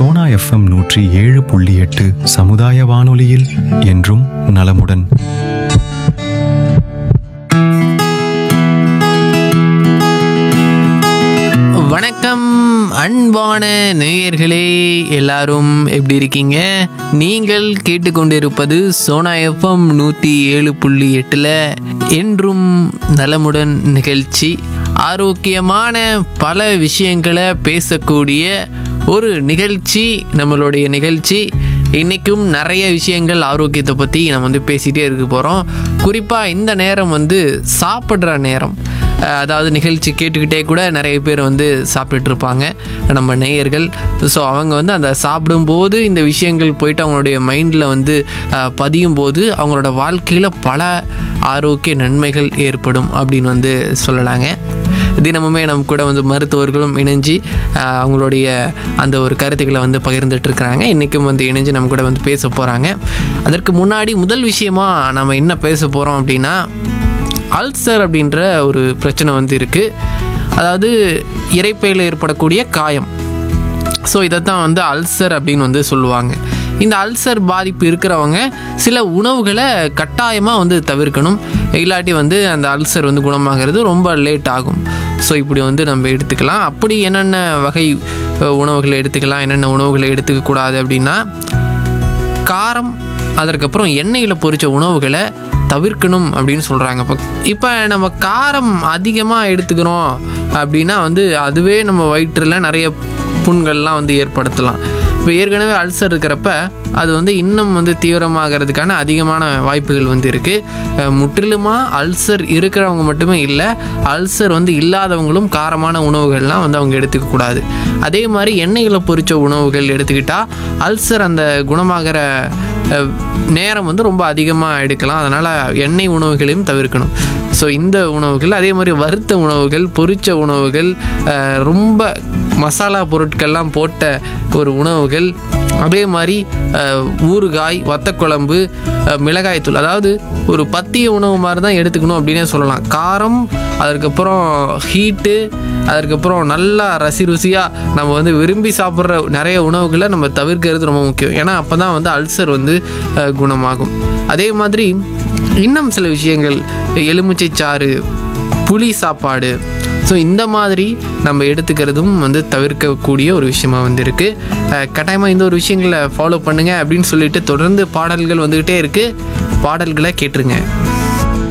Sona FM நூற்றி ஏழு புள்ளி எட்டு சமுதாய வானொலியில் என்றும் நலமுடன் வணக்கம் அன்பான நேயர்களே எல்லாரும் எப்படி இருக்கீங்க நீங்கள் கேட்டுக்கொண்டிருப்பது சோனா எஃப்எம் நூற்றி ஏழு புள்ளி எட்டில் என்றும் நலமுடன் நிகழ்ச்சி ஆரோக்கியமான பல விஷயங்களை பேசக்கூடிய ஒரு நிகழ்ச்சி நம்மளுடைய நிகழ்ச்சி இன்றைக்கும் நிறைய விஷயங்கள் ஆரோக்கியத்தை பற்றி நம்ம வந்து பேசிகிட்டே இருக்க போகிறோம் குறிப்பாக இந்த நேரம் வந்து சாப்பிட்ற நேரம் அஹ் அதாவது நிகழ்ச்சி கேட்டுக்கிட்டே கூட நிறைய பேர் வந்து சாப்பிட்டுட்டு இருப்பாங்க நம்ம நேயர்கள் ஸோ அவங்க வந்து அந்த சாப்பிடும்போது இந்த விஷயங்கள் போயிட்டு அவங்களுடைய மைண்டில் வந்து அஹ், பதியும் போது அவங்களோட வாழ்க்கையில் பல ஆரோக்கிய நன்மைகள் ஏற்படும் அப்படின்னு வந்து சொல்லலாங்க தினமுமே நம்ம கூட வந்து மருத்துவர்களும் இணைஞ்சு அஹ், அவங்களுடைய அந்த ஒரு கருத்துக்களை வந்து பகிர்ந்துட்டு இருக்கிறாங்க இன்றைக்கும் வந்து இணைஞ்சு நம்ம கூட வந்து பேச போகிறாங்க அதற்கு முன்னாடி முதல் விஷயமா நம்ம என்ன பேச போகிறோம் அப்படின்னா அல்சர் அப்படின்ற ஒரு பிரச்சனை வந்து இருக்குது அதாவது இரைப்பையில் ஏற்படக்கூடிய காயம் ஸோ இதைத்தான் வந்து அல்சர் அப்படின்னு வந்து சொல்லுவாங்க இந்த அல்சர் பாதிப்பு இருக்கிறவங்க சில உணவுகளை கட்டாயமாக வந்து தவிர்க்கணும் இல்லாட்டி வந்து அந்த அல்சர் வந்து குணமாகிறது ரொம்ப லேட் ஆகும் ஸோ இப்படி வந்து நம்ம எடுத்துக்கலாம் அப்படி என்னென்ன வகை அஹ், உணவுகளை எடுத்துக்கலாம் என்னென்ன உணவுகளை எடுத்துக்கக்கூடாது அப்படின்னா காரம் அதற்கப்புறம் எண்ணெயில் பொரிச்ச உணவுகளை தவிர்க்கணும் அப்படின்னு சொல்கிறாங்க இப்போ இப்போ நம்ம காரம் அதிகமாக எடுத்துக்கிறோம் அப்படின்னா வந்து அதுவே நம்ம வயிற்றில் நிறைய புண்கள்லாம் வந்து ஏற்படுத்தலாம் இப்போ ஏற்கனவே அல்சர் இருக்கிறப்ப அது வந்து இன்னும் வந்து தீவிரமாகிறதுக்கான அதிகமான வாய்ப்புகள் வந்து இருக்குது முற்றிலுமாக அல்சர் இருக்கிறவங்க மட்டுமே இல்லை அல்சர் வந்து இல்லாதவங்களும் காரமான உணவுகள்லாம் வந்து அவங்க எடுத்துக்கக்கூடாது அதே மாதிரி எண்ணெயில் பொரிச்ச உணவுகள் எடுத்துக்கிட்டால் அல்சர் அந்த குணமாகிற அஹ், நேரம் வந்து ரொம்ப அதிகமாக எடுக்கலாம் அதனால் எண்ணெய் உணவுகளையும் தவிர்க்கணும் ஸோ இந்த உணவுகள் அதே மாதிரி வறுத்த உணவுகள் பொரிச்ச உணவுகள் அஹ், ரொம்ப மசாலா பொருட்கள்லாம் போட்ட ஒரு உணவுகள் அதே மாதிரி அஹ், ஊறுகாய் வத்தக்குழம்பு அஹ், மிளகாய்த்தூள் அதாவது ஒரு பத்திய உணவு மாதிரி தான் எடுத்துக்கணும் அப்படின்னே சொல்லலாம் காரம் அதற்கப்புறம் ஹீட்டு அதற்கப்புறம் நல்லா ரசி ருசியாக நம்ம வந்து விரும்பி சாப்பிட்ற நிறைய உணவுகளை நம்ம தவிர்க்கிறது ரொம்ப முக்கியம் ஏன்னா அப்போ தான் வந்து அல்சர் வந்து அஹ், குணமாகும் அதே மாதிரி இன்னும் சில விஷயங்கள் எலுமிச்சை சாறு புளி சாப்பாடு ஸோ இந்த மாதிரி நம்ம எடுத்துக்கிறதும் வந்து தவிர்க்கக்கூடிய ஒரு விஷயமா வந்து இருக்குது கட்டாயமாக இந்த ஒரு விஷயங்களை ஃபாலோ பண்ணுங்கள் அப்படின்னு சொல்லிட்டு தொடர்ந்து பாடல்கள் வந்துக்கிட்டே இருக்குது பாடல்களை கேட்டுருங்க